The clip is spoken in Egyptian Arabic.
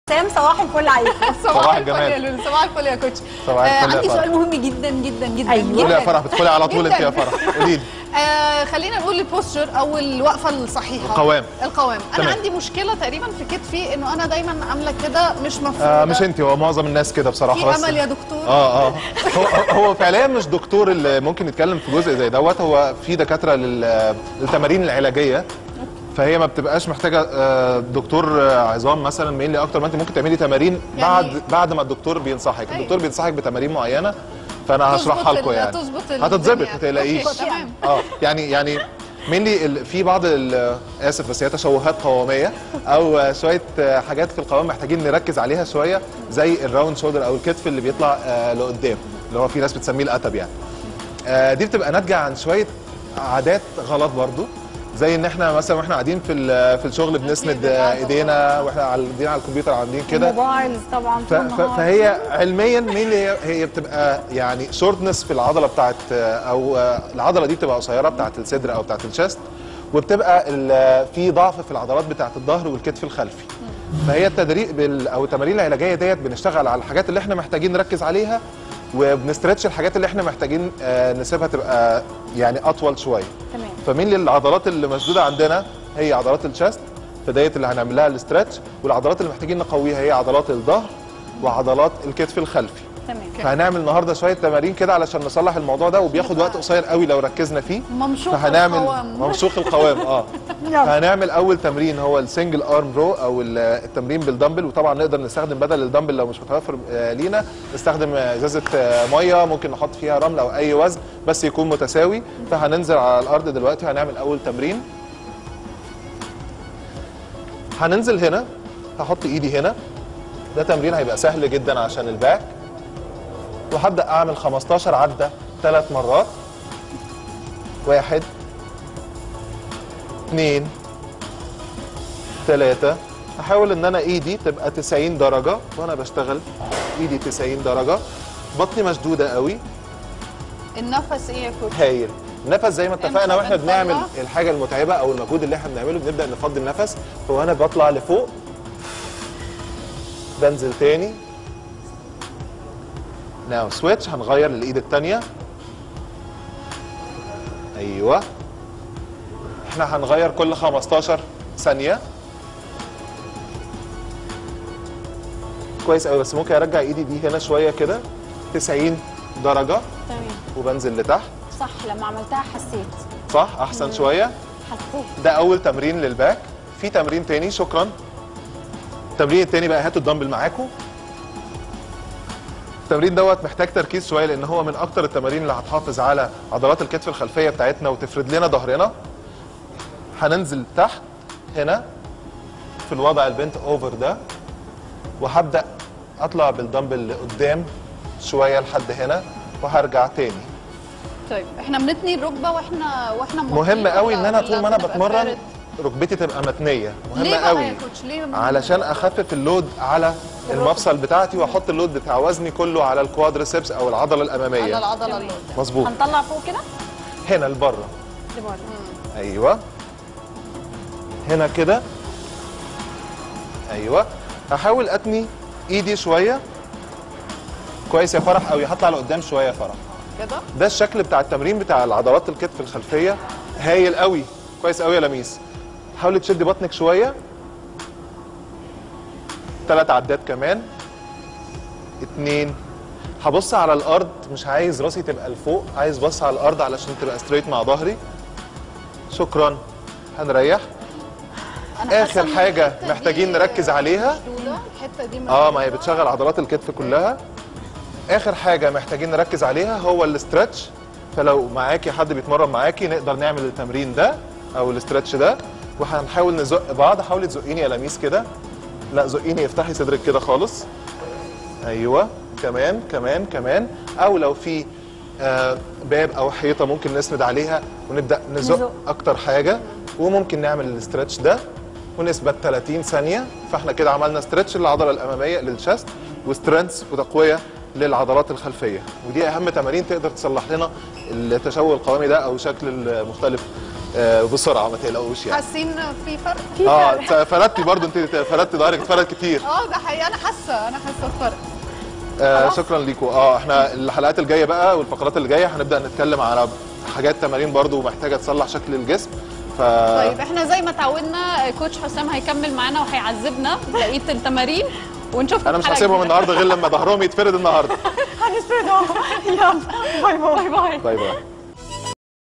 سام صباح الفل عليكم صباح الفل الجمال. يا لولو صباح الفل يا كوتش صباح الفل يا عندي فرح. سؤال مهم جدا جدا جدا أيوة. جدا قولي يا فرح بتدخلي على طول انت يا جداً. فرح قولي لي آه خلينا نقول البوستشر او الوقفه الصحيحه القوام. القوام انا تمام. عندي مشكله تقريبا في كتفي انه انا دايما عامله كده مش مفروضه آه مش انت هو معظم الناس كده بصراحه في بس امل يا دكتور اه اه هو, هو فعليا مش دكتور اللي ممكن يتكلم في جزء زي دوت هو في دكاتره لل- للتمارين العلاجيه فهي ما بتبقاش محتاجه آه، دكتور آه، عظام مثلا مين اكتر ما انت ممكن تعملي تمارين يعني- بعد بعد ما الدكتور بينصحك أيوة. الدكتور بينصحك بتمارين معينه فانا تظبط هشرحها لكم ال- يعني تظبط ال- هتتظبط الدنيا. ما تقلقيش أوكي، تمام اه يعني يعني مينلي ال- في بعض ال- اسف بس هي تشوهات قواميه او آه، شويه آه، حاجات في القوام محتاجين نركز عليها شويه زي الراوند شولدر او الكتف اللي بيطلع آه، لقدام اللي هو في ناس بتسميه القتب يعني آه، دي بتبقى ناتجه عن شويه عادات غلط برضو زي ان احنا مثلا واحنا قاعدين في ال- في الشغل بنسند آه، ايدينا واحنا قاعدين على الكمبيوتر قاعدين كده موبايلز طبعا ف- طول ف- النهار. فهي علميا مين اللي هي هي بتبقى يعني شورتنس في العضله بتاعت او العضله دي بتبقى قصيره بتاعت الصدر او بتاعت الشست وبتبقى ال- في ضعف في العضلات بتاعت الظهر والكتف الخلفي فهي التدريب بال- او التمارين العلاجيه ديت بنشتغل على الحاجات اللي احنا محتاجين نركز عليها وبنسترتش الحاجات اللي احنا محتاجين آه، نسيبها تبقى يعني اطول شويه تمام فمين العضلات اللي مشدوده عندنا هي عضلات الشست فديت اللي هنعمل لها الاسترتش والعضلات اللي محتاجين نقويها هي عضلات الظهر وعضلات الكتف الخلفي تمام فهنعمل النهارده شويه تمارين كده علشان نصلح الموضوع ده وبياخد وقت قصير قوي لو ركزنا فيه ممشوق فهنعمل القوام. ممشوق القوام اه يلا. فهنعمل اول تمرين هو السنجل ارم رو او ال- التمرين بالدمبل وطبعا نقدر نستخدم بدل الدمبل لو مش متوفر آه، لينا نستخدم آه، ازازه آه، ميه ممكن نحط فيها رمل او اي وزن بس يكون متساوي فهننزل على الارض دلوقتي هنعمل اول تمرين هننزل هنا هحط ايدي هنا ده تمرين هيبقى سهل جدا عشان الباك وهبدا اعمل 15 عده ثلاث مرات واحد اثنين ثلاثة هحاول ان انا ايدي تبقى 90 درجة وانا بشتغل ايدي 90 درجة بطني مشدودة قوي النفس ايه يا كوتش هايل نفس زي ما اتفقنا امتى واحنا بنطلع؟ بنعمل الحاجة المتعبة او المجهود اللي احنا بنعمله بنبدأ نفضي النفس فوانا بطلع لفوق بنزل تاني ناو سويتش هنغير للايد التانية ايوه احنا هنغير كل 15 ثانية كويس قوي بس ممكن ارجع ايدي دي هنا شوية كده 90 درجة تمام وبنزل لتحت صح لما عملتها حسيت صح احسن شوية حسيت ده اول تمرين للباك في تمرين تاني شكرا التمرين التاني بقى هاتوا الدمبل معاكم التمرين دوت محتاج تركيز شويه لان هو من اكتر التمارين اللي هتحافظ على عضلات الكتف الخلفيه بتاعتنا وتفرد لنا ظهرنا هننزل تحت هنا في الوضع البنت اوفر ده وهبدا اطلع بالدمبل لقدام شويه لحد هنا وهرجع تاني طيب احنا بنتني الركبه واحنا واحنا مهم موطيين قوي ولا- ان انا ولا طول ما انا بنبقى بتمرن فارد؟ ركبتي تبقى متنيه مهمه ليه بقى قوي يا كوتش ليه علشان اخفف اللود على المفصل بتاعتي واحط اللود بتاع وزني كله على الكوادريسبس او العضله على الاماميه العضله اللي قدام مظبوط هنطلع فوق كده هنا لبره لبره ايوه هنا كده ايوه هحاول اتني ايدي شويه كويس يا فرح او هطلع لقدام شويه يا فرح كده ده الشكل بتاع التمرين بتاع العضلات الكتف الخلفيه هايل قوي كويس قوي يا لميس حاولي تشدي بطنك شويه ثلاث عدات كمان اتنين هبص على الارض مش عايز راسي تبقى لفوق عايز بص على الارض علشان تبقى ستريت مع ظهري شكرا هنريح أنا حاسة اخر إن حاجه الحتة محتاجين دي نركز عليها مشدودة، الحته دي اه ما هي مشدودة. بتشغل عضلات الكتف كلها اخر حاجه محتاجين نركز عليها هو الاسترتش فلو معاكي حد بيتمرن معاكي نقدر نعمل التمرين ده او الاسترتش ده وهنحاول نزق بعض حاولي تزقيني يا لميس كده لا زقيني افتحي صدرك كده خالص ايوه كمان كمان كمان او لو في آه باب او حيطه ممكن نسند عليها ونبدا نزق نزق. اكتر حاجه وممكن نعمل الاسترتش ده ونثبت 30 ثانيه فاحنا كده عملنا استرتش للعضله الاماميه للشست وسترينث وتقويه للعضلات الخلفيه ودي اهم تمارين تقدر تصلح لنا التشوه القوامي ده او شكل المختلف آه، بسرعه ما تقلقوش يعني حاسين في فرق في اه فرق. ت- فردتي برضو انت فردتي ظهرك اتفرد كتير اه ده حقيقي انا حاسه انا حاسه بفرق آه شكرا ليكم اه احنا الحلقات الجايه بقى والفقرات اللي جايه هنبدا نتكلم على حاجات تمارين برضو محتاجه تصلح شكل الجسم ف طيب احنا زي ما تعودنا كوتش حسام هيكمل معانا وهيعذبنا بقيه التمارين ونشوفكم انا مش في حلقة هسيبهم جديدة. النهارده غير لما ظهرهم يتفرد النهارده هنسردهم يلا باي باي باي باي باي باي